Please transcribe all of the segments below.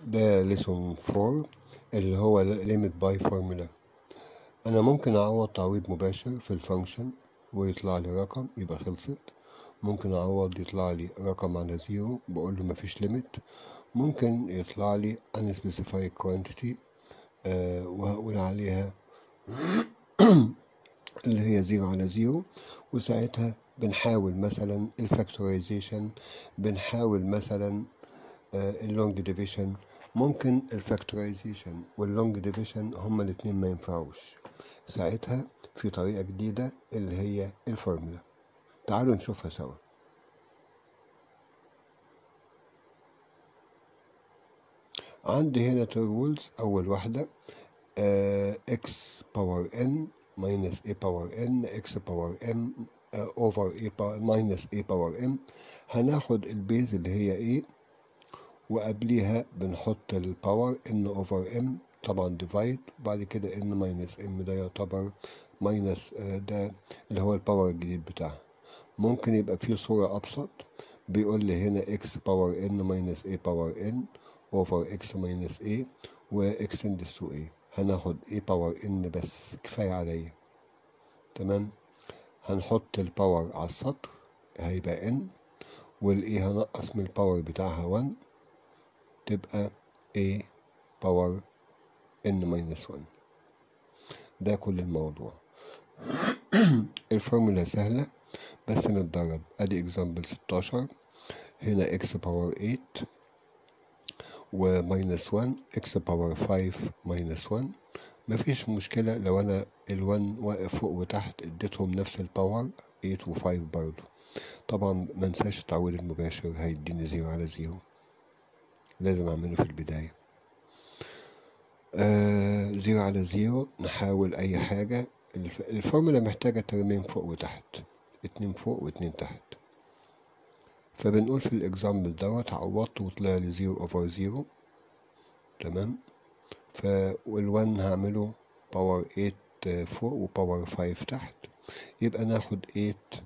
ده ليسون فور اللي هو ليميت باي فورمولا انا ممكن اعوض تعويض مباشر في الفانكشن ويطلع لي رقم يبقى خلصت ممكن اعوض يطلع لي رقم على زيرو بقول له مفيش ليميت ممكن يطلع لي unspecified quantity آه وهقول عليها اللي هي زيرو على زيرو وساعتها بنحاول مثلا الفاكتورايزيشن بنحاول مثلا اللونج ديفيشن ممكن الفاكتورايزيشن واللونج ديفيشن هما الاتنين ما ينفعوش ساعتها في طريقة جديدة اللي هي الفورمولا تعالوا نشوفها سوا عندي هنا تو رولز أول واحدة x باور n minus a باور n x باور m over a باور minus a باور m هناخد البيز اللي هي a وقبليها بنحط الباور ان اوفر ام طبعا ديفايد وبعد كده ان ماينس ام ده يعتبر ماينس ده اللي هو الباور الجديد بتاعها ممكن يبقى فيه صورة أبسط بيقول لي هنا اكس باور ان ماينس اي باور ان اوفر اكس ماينس اي واكستندس تو اي هناخد اي باور ان بس كفاية عليا تمام هنحط الباور على السطر هيبقى ان والاي هنقص من الباور بتاعها 1 تبقى a باور n ماينس 1 ده كل الموضوع الفورمولا سهلة بس نتدرب ادي اكزامبل 16 هنا x باور 8 وماينس 1 x باور 5 ماينس 1 مفيش مشكلة لو انا ال1 واقف فوق وتحت اديتهم نفس الباور 8 و5 برضو طبعا منساش التعويض المباشر هيديني زيرو على زيرو لازم اعمله في البداية آه زيرو على زيرو نحاول اي حاجة الفورمولا محتاجة ترمين فوق وتحت اتنين فوق واتنين تحت فبنقول في الاكزامبل دوت عوضت وطلع لي زيرو اوفر زيرو تمام ف والون هعمله باور ايت فوق وباور فايف تحت يبقى ناخد ايت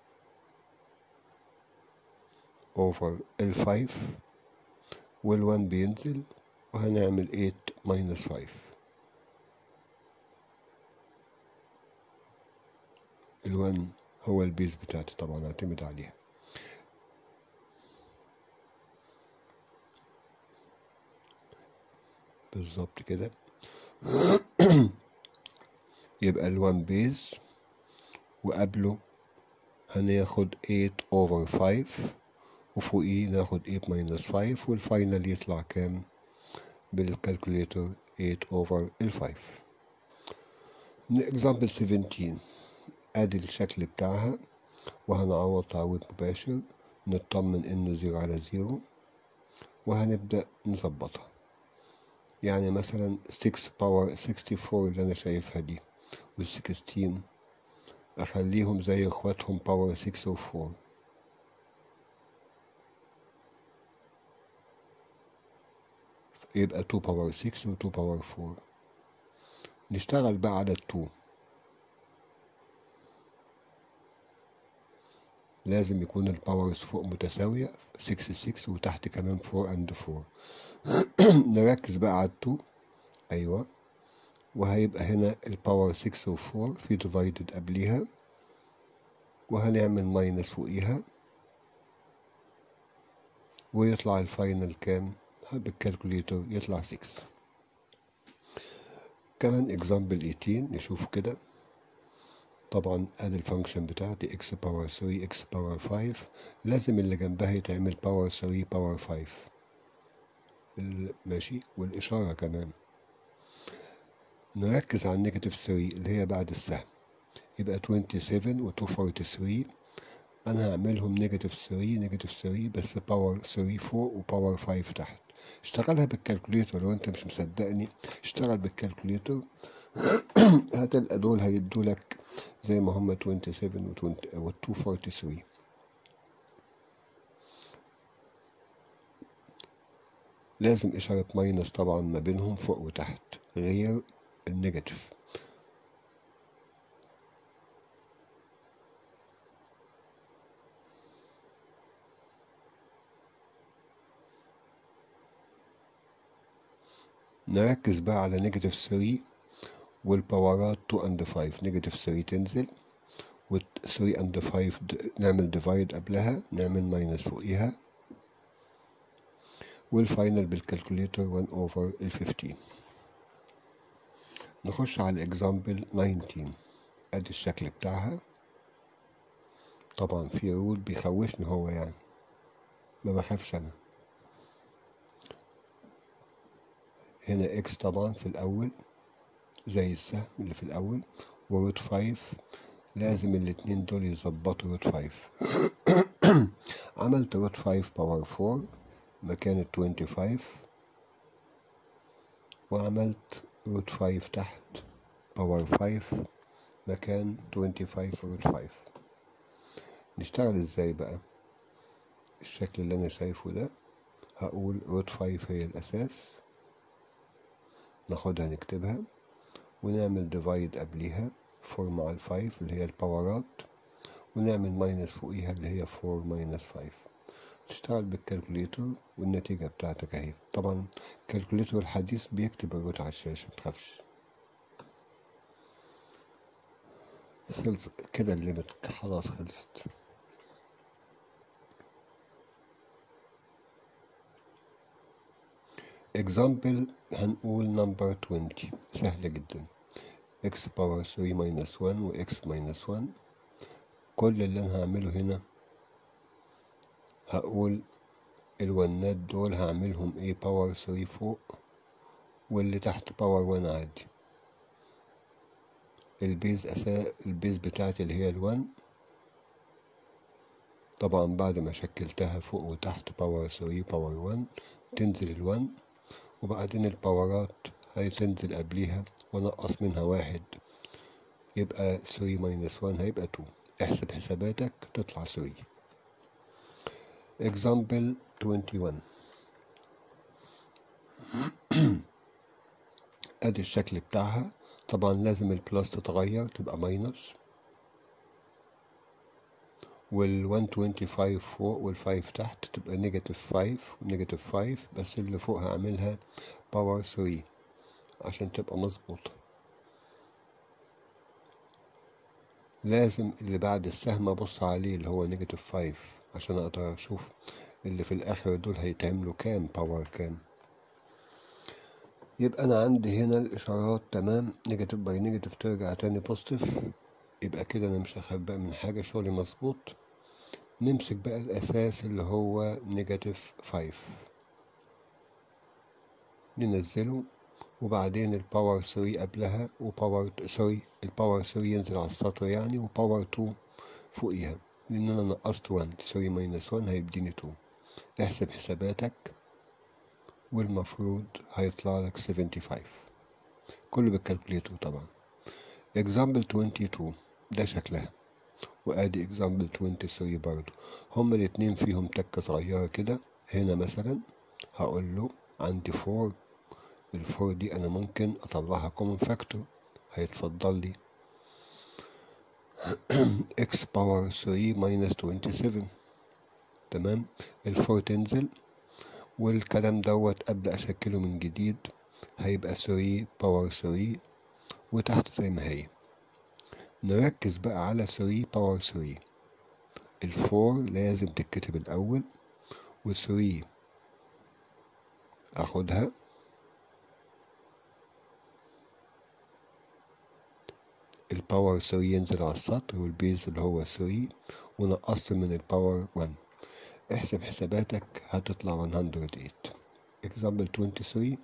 اوفر الفايف والوان بينزل وهنعمل 8 ماينس 5 الوان هو البيز بتاعتي طبعا اعتمد عليها بالظبط كده يبقى الوان بيز وقبله هناخد 8 اوفر 5 وفوقيه ناخد 8 ماينس 5 والفاينل يطلع كام بالكالكوليتر 8 اوفر ال 5 اكزامبل 17 ادي الشكل بتاعها وهنعوض تعويض مباشر نطمن انه زيرو على زيرو وهنبدأ نظبطها يعني مثلا 6 باور 64 اللي انا شايفها دي وال 16 اخليهم زي اخواتهم باور 6 و 4 يبقى 2 باور 6 و 2 باور 4 نشتغل بقى على ال 2 لازم يكون الباورز فوق متساوية 6 6 وتحت كمان 4 اند 4 نركز بقى على ال 2 ايوه وهيبقى هنا الباور 6 و 4 في ديفايدد قبليها وهنعمل ماينس فوقيها ويطلع الفاينل كام بالكالكوليتر يطلع 6 كمان اكزامبل 18 نشوف كده طبعا ادي الفانكشن بتاعتي اكس باور 3 اكس باور 5 لازم اللي جنبها يتعمل باور 3 باور 5 ماشي والاشاره كمان نركز على النيجاتيف 3 اللي هي بعد السهم يبقى 27 و 243 انا هعملهم نيجاتيف 3 نيجاتيف 3 بس باور 3 فوق وباور 5 تحت اشتغلها بالكالكوليتر لو انت مش مصدقني اشتغل بالكالكوليتر هتلقى دول هيدولك زي ما هم 27 و 243 لازم إشارة ماينس طبعا ما بينهم فوق وتحت غير النيجاتيف نركز بقى على نيجاتيف 3 والباورات 2 اند 5 نيجاتيف 3 تنزل و 3 اند 5 نعمل ديفايد قبلها نعمل ماينس فوقيها والفاينل بالكالكوليتر 1 اوفر ال 15 نخش على الاكزامبل 19 ادي الشكل بتاعها طبعا في رول بيخوفني هو يعني ما بخافش انا هنا اكس طبعا في الاول زي السهم اللي في الاول وروت فايف لازم الاتنين دول يظبطوا روت فايف عملت روت فايف باور فور مكان التوينتي فايف وعملت روت فايف تحت باور فايف مكان توينتي فايف روت فايف نشتغل ازاي بقى الشكل اللي انا شايفه ده هقول روت فايف هي الاساس ناخدها نكتبها ونعمل ديفايد قبليها فور مع الفايف اللي هي الباورات ونعمل ماينس فوقيها اللي هي فور ماينس فايف تشتغل بالكالكوليتر والنتيجة بتاعتك اهي طبعا الكالكوليتر الحديث بيكتب الروت على الشاشة متخافش خلص كده الليمت خلاص خلصت example هنقول number 20 سهلة جدا x power 3 minus 1 و x minus 1 كل اللي انا هعمله هنا هقول الونات دول هعملهم ايه باور 3 فوق واللي تحت باور 1 عادي البيز أسا البيز بتاعتي اللي هي الون طبعا بعد ما شكلتها فوق وتحت باور 3 باور 1 تنزل الون وبعدين الباورات هتنزل قبليها ونقص منها واحد يبقى 3 ماينس 1 هيبقى 2 احسب حساباتك تطلع 3 example 21 ادي الشكل بتاعها طبعا لازم البلس تتغير تبقى ماينس وال 125 فوق وال 5 تحت تبقى نيجاتيف 5 ونيجاتيف 5 بس اللي فوق هعملها باور 3 عشان تبقى مظبوطة لازم اللي بعد السهم ابص عليه اللي هو نيجاتيف 5 عشان اقدر اشوف اللي في الاخر دول هيتعملوا كام باور كام يبقى انا عندي هنا الاشارات تمام نيجاتيف باي نيجاتيف ترجع تاني بوزيتيف يبقى كده انا مش هخاف بقى من حاجه شغلي مظبوط نمسك بقى الاساس اللي هو نيجاتيف 5 ننزله وبعدين الباور 3 قبلها وباور سوري الباور 3 ينزل على السطر يعني وباور 2 فوقيها لان انا نقصت 1 3 ماينس 1 هيديني 2 احسب حساباتك والمفروض هيطلع لك 75 كله بالكالكوليتر طبعا example 22 ده شكلها وادي example 23 برضو هما الاتنين فيهم تكة صغيرة كده هنا مثلا هقول له عندي 4 الفور دي انا ممكن اطلعها common factor هيتفضل لي x power 3 minus 27 تمام الفور تنزل والكلام دوت ابدا اشكله من جديد هيبقى 3 باور 3 وتحت زي ما هي نركز بقى على 3 باور 3 الفور لازم تتكتب الاول و3 اخدها الباور 3 ينزل على السطر والبيز اللي هو 3 ونقصت من الباور 1 احسب حساباتك هتطلع 108 example 23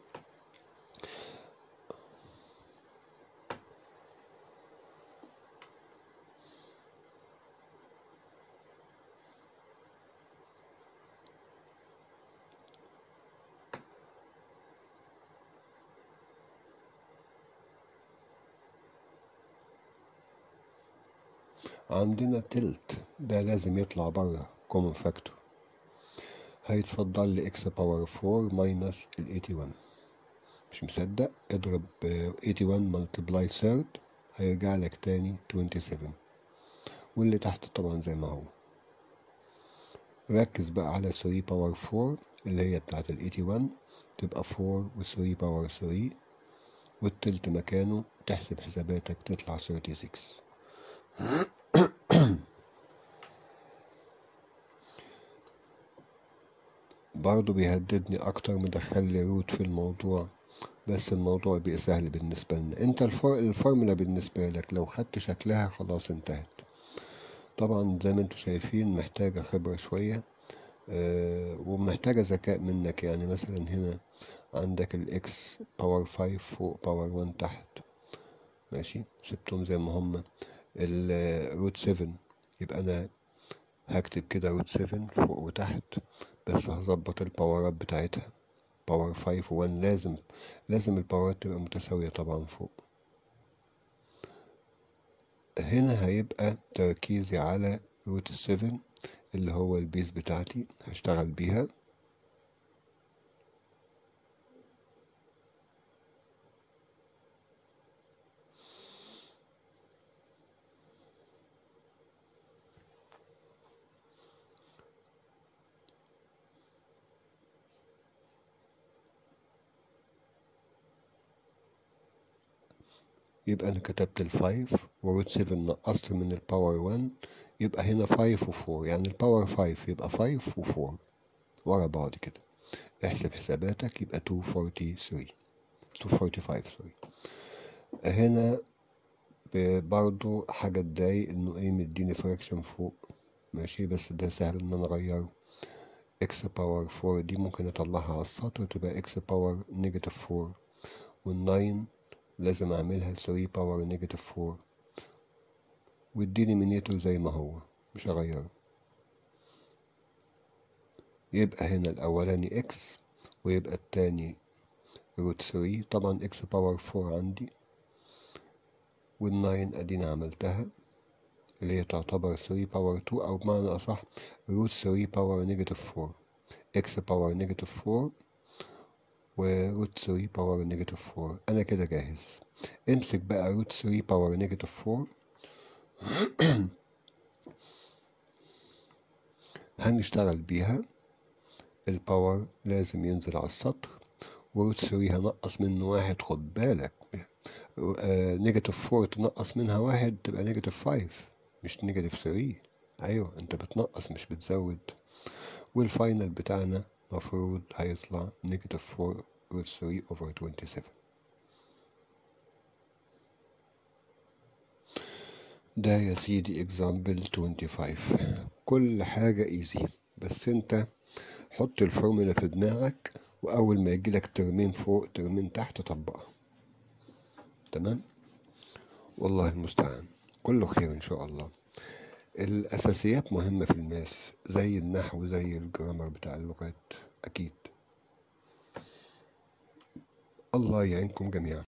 عندنا تلت ده لازم يطلع بره common factor هيتفضل لي اكس باور 4 ماينس ال 81 مش مصدق اضرب 81 ملتبلاي ثيرد هيرجع لك تاني 27 واللي تحت طبعا زي ما هو ركز بقى على 3 باور 4 اللي هي بتاعت ال 81 تبقى 4 و 3 باور 3 والتلت مكانه تحسب حساباتك تطلع 36 برضه بيهددني أكتر مدخل لي روت في الموضوع بس الموضوع بقى سهل بالنسبة لنا انت الفور... الفورمولا بالنسبة لك لو خدت شكلها خلاص انتهت طبعا زي ما انتوا شايفين محتاجة خبرة شوية آه ومحتاجة ذكاء منك يعني مثلا هنا عندك الاكس باور فايف فوق باور وان تحت ماشي سبتهم زي ما هما الروت سفن يبقى انا هكتب كده روت سفن فوق وتحت بس هظبط الباورات بتاعتها باور فايف وان لازم لازم الباورات تبقى متساوية طبعا فوق هنا هيبقى تركيزي على روت السفن اللي هو البيز بتاعتي هشتغل بيها يبقى أنا كتبت الفايف وروت سيفن نقصت من الباور ون يبقى هنا فايف وفور يعني الباور فايف يبقى فايف وفور ورا بعض كده احسب حساباتك يبقى تو فورتي ثري تو فورتي فايف سوري هنا برضو حاجة تضايق انه ايه مديني فراكشن فوق ماشي بس ده سهل ان انا اغيره اكس باور فور دي ممكن اطلعها على السطر تبقى اكس باور نيجاتيف فور والناين لازم اعملها لثري باور نيجاتيف فور والدينيمينيتور زي ما هو مش هغيره يبقى هنا الاولاني اكس ويبقى التاني روت ثري طبعا اكس باور فور عندي والناين ادينا عملتها اللي هي تعتبر ثري باور تو او بمعنى اصح روت ثري باور نيجاتيف فور اكس باور نيجاتيف فور وروت 3 باور نيجاتيف 4 انا كده جاهز امسك بقى روت 3 باور نيجاتيف 4 هنشتغل بيها الباور لازم ينزل على السطر وروت 3 هنقص منه واحد خد بالك آه نيجاتيف 4 تنقص منها واحد تبقى نيجاتيف 5 مش نيجاتيف 3 ايوه انت بتنقص مش بتزود والفاينل بتاعنا مفروض هيطلع نيجاتيف 4 روت 3 over 27 ده يا سيدي example 25 كل حاجة easy بس انت حط الفورمولا في دماغك وأول ما يجيلك ترمين فوق ترمين تحت طبقها تمام والله المستعان كله خير إن شاء الله الأساسيات مهمة في الماث زي النحو زي الجرامر بتاع اللغات أكيد الله يعينكم جميعا